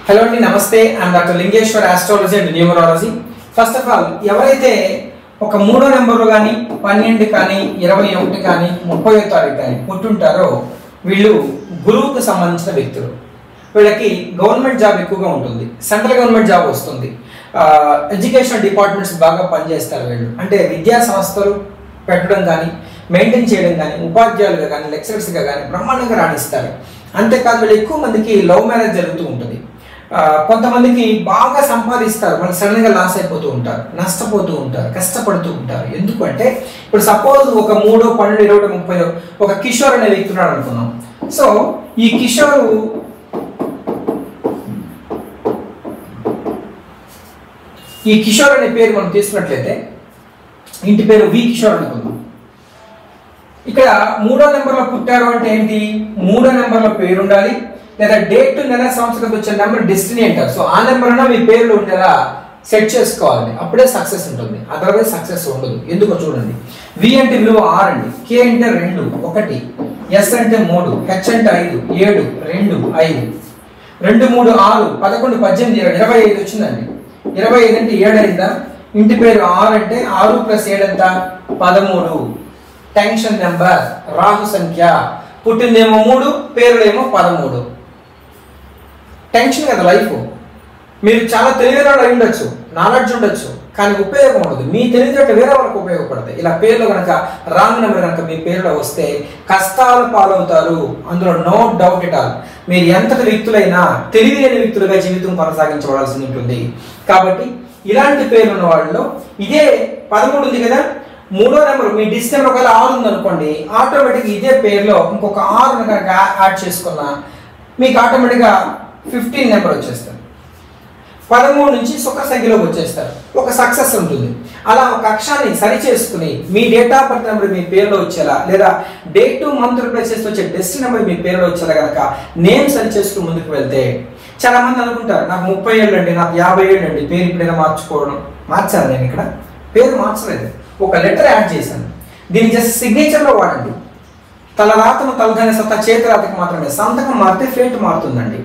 hello అండి నమస్తే I'm doctor Lingeshwar astrology and numerology first of all ఎవరైతే ఒక మూడో నెంబర్లు కానీ పన్నెండు కానీ ఇరవై ఒకటి కానీ ముప్పై తారీఖు కానీ పుట్టుంటారో వీళ్ళు గురువుకు సంబంధించిన వ్యక్తులు వీళ్ళకి గవర్నమెంట్ జాబ్ ఎక్కువగా ఉంటుంది సెంట్రల్ గవర్నమెంట్ జాబ్ వస్తుంది ఎడ్యుకేషన్ డిపార్ట్మెంట్స్ బాగా పనిచేస్తారు వీళ్ళు అంటే విద్యా సంస్థలు పెట్టడం కానీ మెయింటైన్ చేయడం కానీ ఉపాధ్యాయులుగా కానీ లెక్చరర్స్గా కానీ బ్రహ్మాండంగా రాణిస్తారు అంతేకాదు వీళ్ళు ఎక్కువ మందికి లవ్ మ్యారేజ్ జరుగుతూ ఉంటుంది ఆ, కొంతమందికి బాగా సంపాదిస్తారు వాళ్ళు సడన్ గా లాస్ అయిపోతూ ఉంటారు నష్టపోతూ ఉంటారు కష్టపడుతూ ఉంటారు ఎందుకంటే ఇప్పుడు సపోజ్ ఒక మూడో పన్నెండు ఇరవై ముప్పై ఒక కిషోర్ అనే వ్యక్తి ఉన్నాడు అనుకున్నాం సో ఈ కిషోర్ ఈ కిషోర్ అనే పేరు మనం తీసుకున్నట్లయితే ఇంటి పేరు వి కిషోర్ అనుకుందాం ఇక్కడ మూడో నెంబర్లో పుట్టారు అంటే ఏంటి మూడో నెంబర్లో పేరు ఉండాలి లేదా డేట్ నెల సంవత్సరం వచ్చే నెంబర్ డెస్టినీ అంటారు సో ఆ నెంబర్ మీ పేర్లు ఉండేలా సెట్ చేసుకోవాలి అప్పుడే సక్సెస్ ఉంటుంది అదర్వైజ్ సక్సెస్ ఉండదు ఎందుకో చూడండి వి అంటే విలువ ఆరు అండి కే అంటే రెండు ఒకటి ఎస్ అంటే మూడు హెచ్ అంటే ఐదు ఏడు రెండు ఐదు రెండు మూడు ఆరు పదకొండు పద్దెనిమిది ఇరవై ఇరవై ఐదు వచ్చిందండి ఇరవై ఐదు అంటే ఏడు అయిందా ఇంటి పేరు ఆరు అంటే ఆరు ప్లస్ ఏడు ఎంత పదమూడు టెన్షన్ నెంబర్ రాహు సంఖ్య పుట్టిందేమో మూడు పేరుడేమో పదమూడు టెన్షన్ కదా లైఫ్ మీరు చాలా తెలివైన వాళ్ళు అయి ఉండొచ్చు నాలెడ్జ్ ఉండొచ్చు కానీ ఉపయోగం ఉండదు మీ తెలివితేటలు వేరే వాళ్ళకి ఉపయోగపడతాయి ఇలా పేర్లు కనుక రాంగ్ నెంబర్ కనుక మీ పేరులో వస్తే కష్టాలు పాలవుతారు అందులో నో డౌట్ ఎట్ ఆల్ మీరు ఎంతటి వ్యక్తులైనా తెలివి లేని వ్యక్తులుగా జీవితం కొనసాగించవలసి ఉంటుంది కాబట్టి ఇలాంటి పేర్లు ఉన్న వాళ్ళలో ఇదే పదమూడు ఉంది కదా మూడో నెంబర్ మీ డిస్టెంబర్ ఒకవేళ ఆరు ఉంది అనుకోండి ఆటోమేటిక్ ఇదే పేరులో ఇంకొక ఆరు కనుక యాడ్ చేసుకున్నా మీకు ఆటోమేటిక్గా ఫిఫ్టీన్ నెంబర్ వచ్చేస్తుంది పదమూడు నుంచి సుఖ సంఖ్యలోకి వచ్చేస్తారు ఒక సక్సెస్ ఉంటుంది అలా ఒక అక్షరాన్ని సరి చేసుకుని మీ డేట్ ఆఫ్ బర్త్ నెంబర్ మీ పేరులో వచ్చేలా లేదా డేట్ టు మంత్ రిప్లేస్ చేసి వచ్చే డెస్ట్ నెంబర్ మీ పేరులో వచ్చేలా కనుక నేమ్ సరి చేసుకుని ముందుకు వెళ్తే చాలా మంది అనుకుంటారు నాకు ముప్పై ఏళ్ళు అండి నాకు యాభై ఏళ్ళు అండి పేరు ఇప్పుడైనా మార్చుకోవడం మార్చాను నేను ఇక్కడ పేరు మార్చలేదు ఒక లెటర్ యాడ్ చేశాను దీన్ని జస్ట్ సిగ్నేచర్లో వాడండి తలరాతను తలదైన సత్తా చేతిరాతకు మాత్రమే సంతకం మారితే ఫేట్ మారుతుందండి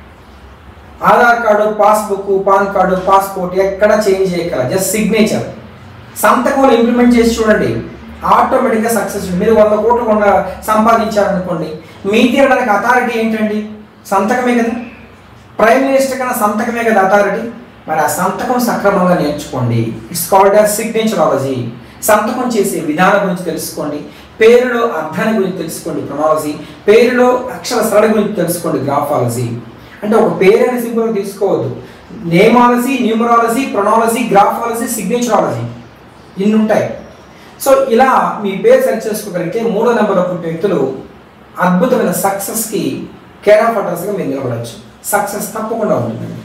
Aadhaar card passbook PAN card passport ఎక్కడ చేంజ్ చేయగల జస్ట్ సిగ్నేచర్ సంతకంలో ఇంప్లిమెంట్ చేసి చూడండి ఆటోమేటిక్గా సక్సెస్ మీరు వంద కోట్లు కొండ సంపాదించారనుకోండి మీ తీరడానికి అథారిటీ ఏంటండి సంతకమే కదా ప్రైమ్ మినిస్టర్ కన్నా సంతకమే కదా అథారిటీ మరి ఆ సంతకం సక్రమంగా నేర్చుకోండి ఇట్స్ కాల్డ్ యాజ్ సిగ్నేచరాలజీ సంతకం చేసే విధానం గురించి తెలుసుకోండి పేరులో అర్థాన్ని గురించి తెలుసుకోండి క్రొనాలజీ పేరులో అక్షర సరళ గురించి తెలుసుకోండి గ్రాఫాలజీ అంటే ఒక పేరు అనే సింపుల్ తీసుకోవద్దు nameology numerology pronology graphology signaturology ఇన్ని ఉంటాయి సో ఇలా మీ పేరు సెర్చ్ చేసుకోగలిగితే మూడో నెంబర్లో పుట్టిన వ్యక్తులు అద్భుతమైన సక్సెస్కి కేర్ ఆఫ్ అడ్రస్గా మీరు నిలబడవచ్చు సక్సెస్ తప్పకుండా ఉంటుందండి